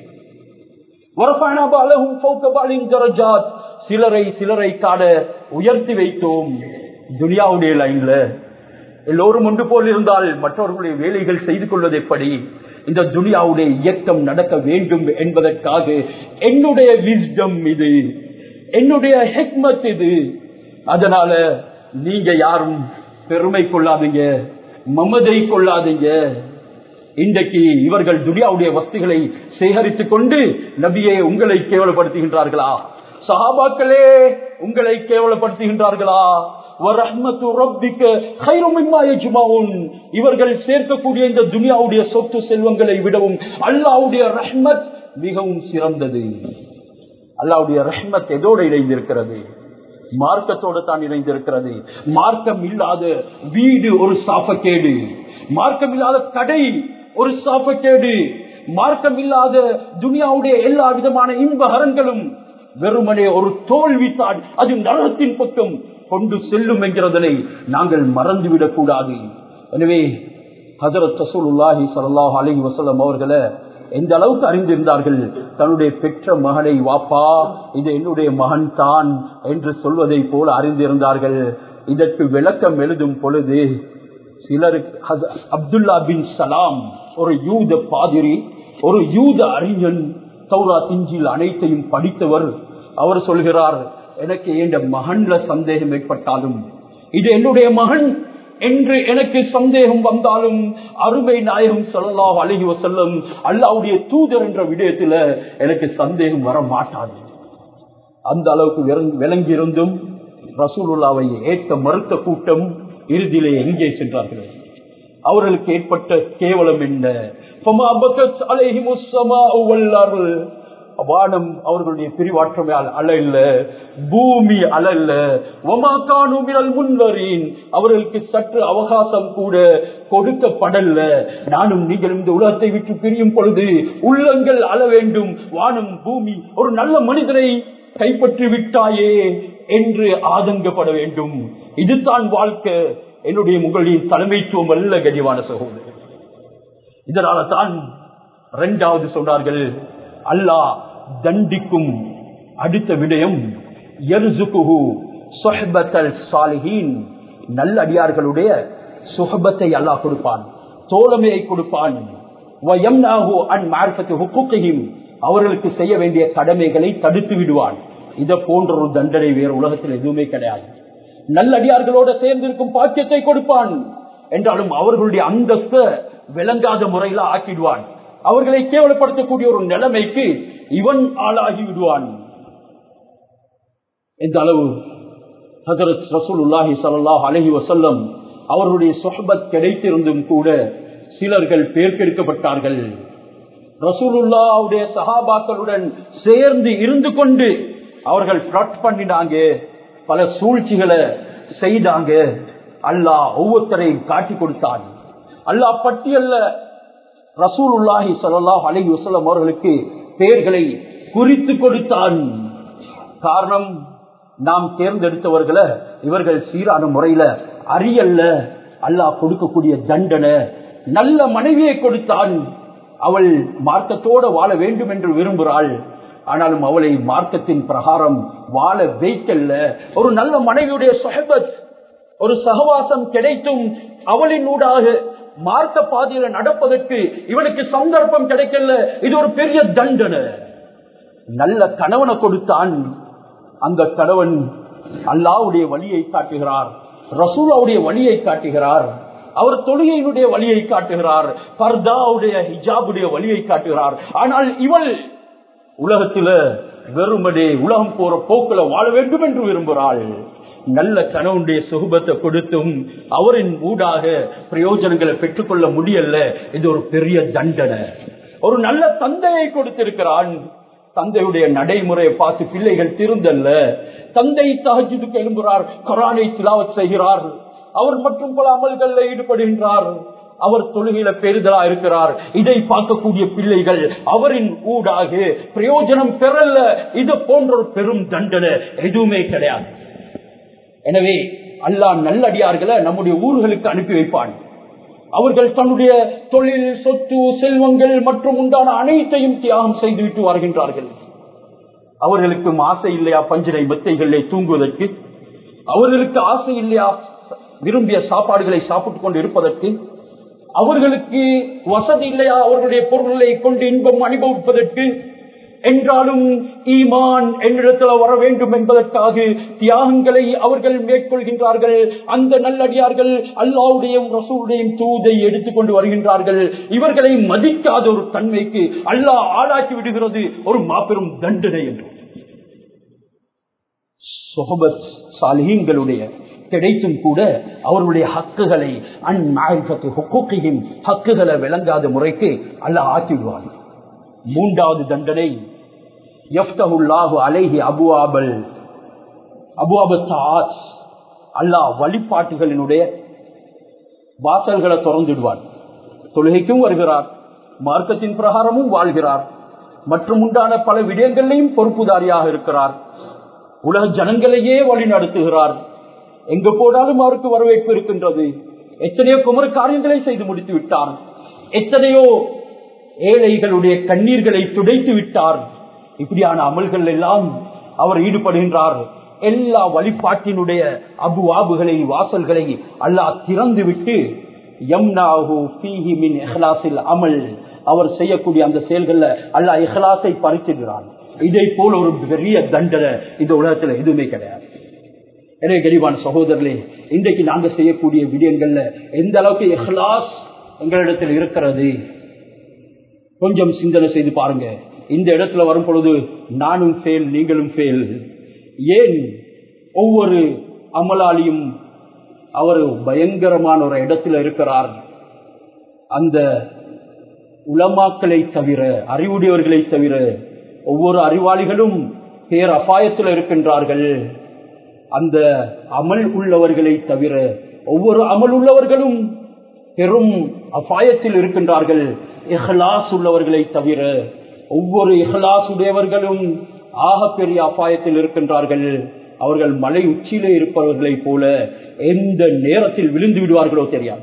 [SPEAKER 1] சிலரை சிலரை காட உயர்த்தி வைத்தோம் துனியாவுடைய லைன்ல எல்லோரும் ஒன்று போல் இருந்தால் மற்றவர்களுடைய வேலைகள் செய்து கொள்வது எப்படி இந்த துனியாவுடைய இயக்கம் நடக்க வேண்டும் என்பதற்காக என்னுடைய விஸ்டம் இது என்னுடைய ஹெக்மத் இது அதனால நீங்க யாரும் பெருமை கொள்ளாதீங்க மமதை கொள்ளாதீங்க இன்றைக்கு இவர்கள் துனியாவுடைய வஸ்துகளை சேகரித்துக் கொண்டு நபியை உங்களை கேவலப்படுத்துகின்றார்களா சஹாபாக்களே உங்களை கேவலப்படுத்துகின்றார்களா இவர்கள் சேர்க்கக்கூடிய இந்த துனியாவுடைய சொத்து செல்வங்களை விடவும் அல்லாவுடைய ரஹ்மத் மிகவும் சிறந்தது அல்லாவுடைய ரஹ்மத் எதோடு இணைந்திருக்கிறது மார்க்கத்தோடு தான் இணைந்திருக்கிறது மார்க்கம் இல்லாத வீடு ஒரு சாப்பக்கேடு மார்க்கம் இல்லாத கடை ஒரு சாப்பக்கேடு மார்க்கம் இல்லாத துனியாவுடைய எல்லா விதமான இன்பகரங்களும் வெறுமனே ஒரு தோல்வி தான் அது நரகத்தின் பக்கம் கொண்டு செல்லும் என்கிறதனை நாங்கள் மறந்துவிடக் கூடாது எனவே ஹசரத் ரசூலுல்லாஹி சல்லாஹ் அலி வசலம் அவர்களை எந்த அளவுக்கு அறிந்திருந்தார்கள் தன்னுடைய பெற்ற மகனை வாப்பா இது என்னுடைய மகன் தான் என்று சொல்வதை போல அறிந்திருந்தார்கள் இதற்கு விளக்கம் எழுதும் பொழுது சிலருக்கு அப்துல்லா பின் சலாம் ஒரு யூத பாதிரி ஒரு யூத அறிஞன் சௌரா திஞ்சில் அனைத்தையும் படித்தவர் அவர் சொல்கிறார் எனக்கு என்ற மகன்ல சந்தேகம் ஏற்பட்டாலும் இது என்னுடைய மகன் என்று எனக்கு சந்தேகம் வந்தாலும் அருமை நாயகம் சொல்லலாம் அழகி செல்லும் அல்லாவுடைய தூதர் என்ற விடயத்துல எனக்கு சந்தேகம் வர மாட்டாது அந்த அளவுக்கு விளங்கி இருந்தும் ரசூலுல்லாவை ஏற்க மறுத்த கூட்டம் இறுதியிலே எங்கே சென்றார்கள் அவர்களுக்கு ஏற்பட்ட கேவலம் என்ன வானம் அவர்களுடைய பிரிவாற்றமையால் அழல்ல பூமி அழல்ல ஒமாக்கானுமிரல் முன்வரின் அவர்களுக்கு சற்று அவகாசம் கூட கொடுக்கப்படல நானும் நீங்கள் இந்த உலகத்தை விட்டு பிரியும் பொழுது உள்ளங்கள் அழ வேண்டும் வானம் பூமி ஒரு நல்ல மனிதனை கைப்பற்றி விட்டாயே என்று ஆதங்கப்பட வேண்டும் இதுதான் வாழ்க்கை என்னுடைய உங்களுடைய தலைமைத்துவம் அல்ல கனிவான சகோதரர் இதனால தான் இரண்டாவது சொன்னார்கள் அல்லாஹ் தண்டிக்கும் அடுத்த விடயம் நல்ல அடியார்களுடைய சுகபத்தை அல்லாஹ் கொடுப்பான் தோழமையை கொடுப்பான் அவர்களுக்கு செய்ய வேண்டிய கடமைகளை தடுத்து விடுவான் இதை போன்ற ஒரு தண்டனை வேறு உலகத்தில் எதுவுமே கிடையாது நல்லடியார்களோட சேர்ந்திருக்கும் பாக்கியத்தை கொடுப்பான் என்றாலும் அவர்களுடைய அந்தஸ்த விளங்காத முறையில ஆக்கிடுவான் அவர்களை கேவலப்படுத்தக்கூடிய ஒரு நிலைமைக்கு இவன் ஆளாகி விடுவான் எந்த அளவு ஹசரத் ரசூலுல்லாஹி சல்லாஹ் அலஹி வசல்லம் அவர்களுடைய சொஹபத் கிடைத்திருந்தும் கூட சிலர்கள் பேர்க்கெடுக்கப்பட்டார்கள் ரசூலுல்லாவுடைய சஹாபாக்களுடன் சேர்ந்து இருந்து கொண்டு அவர்கள் பிளட் பண்ணினாங்க பல சூழ்ச்சிகளை செய்தாங்க அல்லாஹ் ஒவ்வொருத்தரையும் காட்டி கொடுத்தான் அல்லாஹ் பட்டியல்ல ரசூலுல்லாஹி சல்லாஹ் அலி வசலம் அவர்களுக்கு பெயர்களை குறித்து கொடுத்தான் காரணம் நாம் தேர்ந்தெடுத்தவர்களை இவர்கள் சீரான முறையில அறியல்ல அல்லாஹ் கொடுக்கக்கூடிய தண்டனை நல்ல மனைவியை கொடுத்தான் அவள் மார்க்கத்தோட வாழ வேண்டும் என்று விரும்புகிறாள் ஆனாலும் அவளை மார்க்கத்தின் பிரகாரம் வாழ வைக்கல்ல ஒரு நல்ல மனைவியுடைய சொஹபத் ஒரு சகவாசம் கிடைத்தும் அவளின் ஊடாக மார்க்க பாதையில நடப்பதற்கு இவனுக்கு சந்தர்ப்பம் கிடைக்கல இது ஒரு பெரிய தண்டனை நல்ல கணவனை கொடுத்தான் அந்த கணவன் அல்லாவுடைய வழியை காட்டுகிறார் ரசூலாவுடைய வழியை காட்டுகிறார் அவர் தொழுகையினுடைய வழியை காட்டுகிறார் பர்தாவுடைய ஹிஜாபுடைய வழியை காட்டுகிறார் ஆனால் இவள் உலகத்துல வெறுமனே உலகம் போற போக்குல வாழ வேண்டும் என்று விரும்புகிறாள் நல்ல கணவனுடைய சுகபத்தை கொடுத்தும் அவரின் ஊடாக பிரயோஜனங்களை பெற்றுக்கொள்ள முடியல இது ஒரு பெரிய தண்டனை ஒரு நல்ல தந்தையை கொடுத்திருக்கிறான் தந்தையுடைய நடைமுறையை பார்த்து பிள்ளைகள் திருந்தல்ல தந்தை தஹஜுக்கு எழும்புகிறார் குரானை திலாவத் செய்கிறார் அவர் மற்றும் பல அமல்களில் ஈடுபடுகின்றார் அவர் தொழுகையில பெறுதலா இருக்கிறார் இதை பார்க்கக்கூடிய பிள்ளைகள் அவரின் ஊடாக பிரயோஜனம் பெறல இது போன்ற ஒரு பெரும் தண்டனை எதுவுமே கிடையாது எனவே அல்லாஹ் நல்லடியார்களை நம்முடைய ஊர்களுக்கு அனுப்பி வைப்பான் அவர்கள் தன்னுடைய தொழில் சொத்து செல்வங்கள் மற்றும் உண்டான அனைத்தையும் தியாகம் செய்துவிட்டு வருகின்றார்கள் அவர்களுக்கும் ஆசை இல்லையா பஞ்சிரை மெத்தைகளிலே தூங்குவதற்கு அவர்களுக்கு ஆசை இல்லையா விரும்பிய சாப்பாடுகளை சாப்பிட்டுக் கொண்டு இருப்பதற்கு அவர்களுக்கு வசதி இல்லையா அவர்களுடைய பொருள்களை கொண்டு இன்பம் அனுபவிப்பதற்கு என்றாலும் ஈமான் என்னிடத்தில் வர வேண்டும் என்பதற்காக தியாகங்களை அவர்கள் மேற்கொள்கின்றார்கள் அந்த நல்லடியார்கள் அல்லாவுடையும் ரசூலுடையும் தூதை எடுத்துக்கொண்டு வருகின்றார்கள் இவர்களை மதிக்காத ஒரு தன்மைக்கு அல்லாஹ் ஆளாக்கி விடுகிறது ஒரு மாபெரும் தண்டனை என்று சொஹபத் சாலிஹீன்களுடைய கிடைத்தும் கூட அவர்களுடைய ஹக்குகளை அந்நாயகத்தையும் ஹக்குகளை விளங்காத முறைக்கு அல்ல ஆக்கிவிடுவார் மூன்றாவது தண்டனை எஃப்தஹுல்லாஹு அலைஹி அபுஆபல் அபுஆபத் அல்லாஹ் வழிபாட்டுகளினுடைய வாசல்களை திறந்துடுவார் தொழுகைக்கும் வருகிறார் மார்க்கத்தின் பிரகாரமும் வாழ்கிறார் மற்றும் உண்டான பல விடயங்களையும் பொறுப்புதாரியாக இருக்கிறார் உலக ஜனங்களையே வழி நடத்துகிறார் எங்க போனாலும் அவருக்கு வரவேற்பு இருக்கின்றது எத்தனையோ குமர காரியங்களை செய்து முடித்து விட்டார் எத்தனையோ ஏழைகளுடைய கண்ணீர்களை துடைத்து விட்டார் இப்படியான அமல்கள் எல்லாம் அவர் ஈடுபடுகின்றார் எல்லா வழிபாட்டினுடைய அபு ஆபுகளை வாசல்களை அல்லாஹ் திறந்து விட்டு அமல் அவர் செய்யக்கூடிய அந்த செயல்கள்ல அல்லாஹ் இஹ்லாசை பறிச்சிடுறான் இதை போல ஒரு பெரிய தண்டனை இந்த உலகத்துல எதுவுமே கிடையாது எனவே கரிவான சகோதரர்களே இன்றைக்கு நாங்க செய்யக்கூடிய விடயங்கள்ல எந்த அளவுக்கு இஹ்லாஸ் எங்களிடத்தில் இருக்கிறது கொஞ்சம் சிந்தனை செய்து பாருங்க இந்த இடத்துல வரும் பொழுது நானும் ஃபெயில் நீங்களும் ஃபெயில் ஏன் ஒவ்வொரு அமலாளியும் அவர் பயங்கரமான ஒரு இடத்துல இருக்கிறார் அந்த உலமாக்களை தவிர அறிவுடையவர்களை தவிர ஒவ்வொரு அறிவாளிகளும் பேர் அபாயத்தில் இருக்கின்றார்கள் அந்த அமல் உள்ளவர்களை தவிர ஒவ்வொரு அமல் உள்ளவர்களும் பெரும் அபாயத்தில் இருக்கின்றார்கள் இஹ்லாஸ் உள்ளவர்களை தவிர ஒவ்வொரு இஹ்லாஸ் உடையவர்களும் ஆக பெரிய அபாயத்தில் இருக்கின்றார்கள் அவர்கள் மலை உச்சியிலே இருப்பவர்களை போல எந்த நேரத்தில் விழுந்து விடுவார்களோ தெரியாது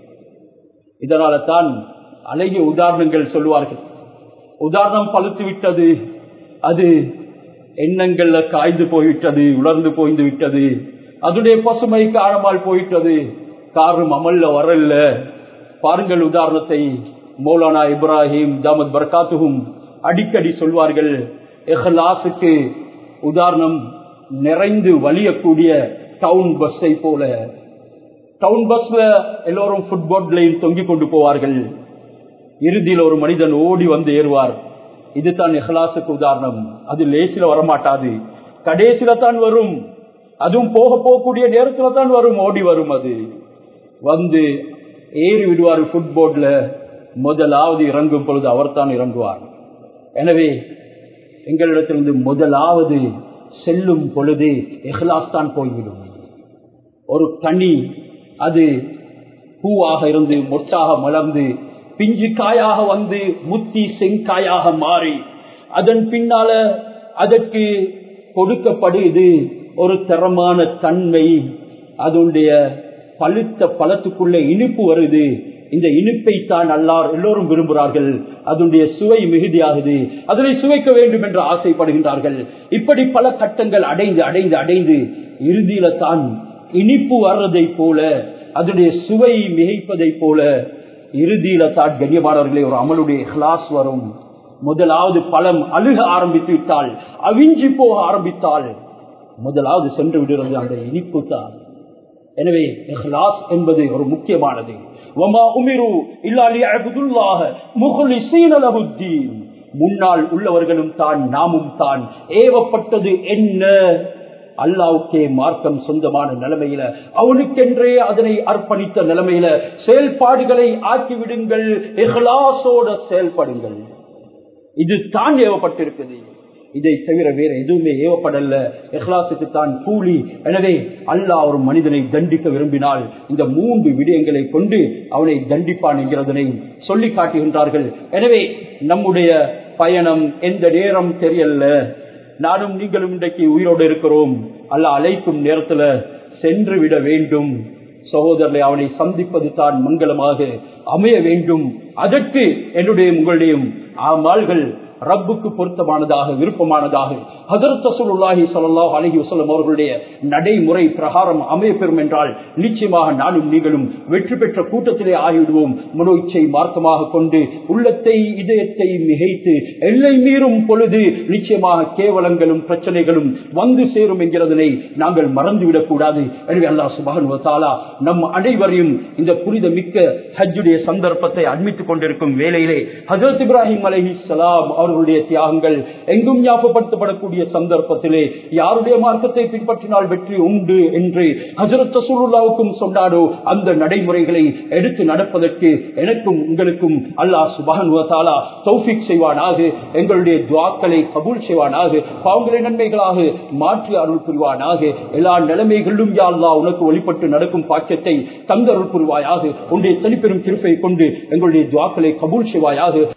[SPEAKER 1] இதனால தான் அழகிய உதாரணங்கள் சொல்லுவார்கள் உதாரணம் பழுத்து விட்டது அது எண்ணங்கள்ல காய்ந்து போய்விட்டது உலர்ந்து போய்ந்து விட்டது அதனுடைய பசுமை காணமால் போயிட்டது காரணம் அமல்ல வரல பாருங்கள் உதாரணத்தை மௌலானா இப்ராஹிம் தாமத் பர்காத்துகும் அடிக்கடி சொல்வார்கள் எஹ்லாசுக்கு உதாரணம் நிறைந்து வலியக்கூடிய டவுன் பஸ்ஸை போல டவுன் பஸ்ல எல்லோரும் ஃபுட்போர்ட்லையும் தொங்கிக் கொண்டு போவார்கள் இறுதியில் ஒரு மனிதன் ஓடி வந்து ஏறுவார் இதுதான் இஹ்லாசுக்கு உதாரணம் அது லேசில வரமாட்டாது கடைசியில தான் வரும் அதுவும் போக போகக்கூடிய நேரத்துல தான் வரும் ஓடி வரும் அது வந்து ஏறி விடுவார் ஃபுட்போர்ட்ல முதலாவது இறங்கும் பொழுது அவர் தான் இறங்குவார் எனவே எங்களிடத்திலிருந்து முதலாவது செல்லும் பொழுது எஹ்லாஸ் தான் போய்விடும் ஒரு கனி அது பூவாக இருந்து மொட்டாக மலர்ந்து பிஞ்சு காயாக வந்து முத்தி செங்காயாக மாறி அதன் பின்னால அதற்கு கொடுக்கப்படுது ஒரு தரமான தன்மை அதனுடைய பழுத்த பழத்துக்குள்ள இனிப்பு வருது இந்த இனிப்பை தான் அல்லார் எல்லோரும் விரும்புகிறார்கள் அதனுடைய சுவை மிகுதியாகுது அதனை சுவைக்க வேண்டும் என்று ஆசைப்படுகின்றார்கள் இப்படி பல கட்டங்கள் அடைந்து அடைந்து அடைந்து இறுதியில தான் இனிப்பு வர்றதை போல அதனுடைய சுவை மிகைப்பதை போல இறுதியில தான் கண்ணியமானவர்களே ஒரு அமலுடைய கிளாஸ் வரும் முதலாவது பழம் அழுக ஆரம்பித்து விட்டால் அவிஞ்சி போக ஆரம்பித்தால் முதலாவது சென்று விடுறது அந்த இனிப்பு தான் எனவே இஹ்லாஸ் என்பது ஒரு முக்கியமானது முன்னால் உள்ளவர்களும் தான் நாமும் தான் ஏவப்பட்டது என்ன அல்லாவுக்கே மார்க்கம் சொந்தமான நிலைமையில அவனுக்கென்றே அதனை அர்ப்பணித்த நிலைமையில செயல்பாடுகளை ஆக்கிவிடுங்கள் எஹ்லாசோட செயல்படுங்கள் இது தான் ஏவப்பட்டிருக்குது இதை தவிர வேற எதுவுமே ஏவப்படல இஹ்லாசுக்கு தான் கூலி எனவே அல்லாஹ் ஒரு மனிதனை தண்டிக்க விரும்பினால் இந்த மூன்று விடயங்களை கொண்டு அவனை தண்டிப்பான் என்கிறதனை சொல்லி காட்டுகின்றார்கள் எனவே நம்முடைய பயணம் எந்த நேரம் தெரியல நானும் நீங்களும் இன்றைக்கு உயிரோடு இருக்கிறோம் அல்ல அழைக்கும் நேரத்துல சென்று விட வேண்டும் சகோதரரை அவனை சந்திப்பது தான் மங்களமாக அமைய வேண்டும் அதற்கு என்னுடைய உங்களுடையும் ஆமாள்கள் ரப்புக்கு பொருத்தமானதாக விருப்பமானதாக ஹதரத் ரசூலுல்லாஹி ஸல்லல்லாஹு அலைஹி வஸல்லம் அவர்களுடைய நடைமுறை பிரகாரம் அமைய பெறும் என்றால் நிச்சயமாக நானும் நீங்களும் வெற்றி பெற்ற கூட்டத்திலே ஆகிவிடுவோம் மனோச்சை மார்க்கமாக கொண்டு உள்ளத்தை இதயத்தை மிகைத்து எல்லை மீறும் பொழுது நிச்சயமாக கேவலங்களும் பிரச்சனைகளும் வந்து சேரும் என்கிறதனை நாங்கள் மறந்துவிடக் கூடாது எனவே அல்லாஹ் சுபஹானஹு வ தஆலா நம் அனைவரையும் இந்த புனித மிக்க ஹஜ்ஜுடைய சந்தர்ப்பத்தை அட்மித்துக் கொண்டிருக்கும் வேளையிலே ஹஜரத் இப்ராஹிம் அலைஹிஸ்ஸலாம் அவர்களுடைய தியாகங்கள் எங்கும் ஞாபகப்படுத்தப்படக்கூடிய சந்தர்ப்பத்திலே யாருடைய மார்க்கத்தை பின்பற்றினால் வெற்றி உண்டு என்று ஹஜரத் ரசூலுல்லாவுக்கும் சொன்னாரோ அந்த நடைமுறைகளை எடுத்து நடப்பதற்கு எனக்கும் உங்களுக்கும் அல்லாஹ் சுபஹன் வசாலா தௌஃபிக் செய்வானாக எங்களுடைய துவாக்களை கபூல் செய்வானாக பாவங்களை நன்மைகளாக மாற்றி அருள் புரிவானாக எல்லா நிலைமைகளிலும் யா அல்லாஹ் உனக்கு வழிபட்டு நடக்கும் பாக்கியத்தை தந்தருள் புரிவாயாக உன்னுடைய தனிப்பெரும் திருப்பை கொண்டு எங்களுடைய துவாக்களை கபூல் செய்வாயாக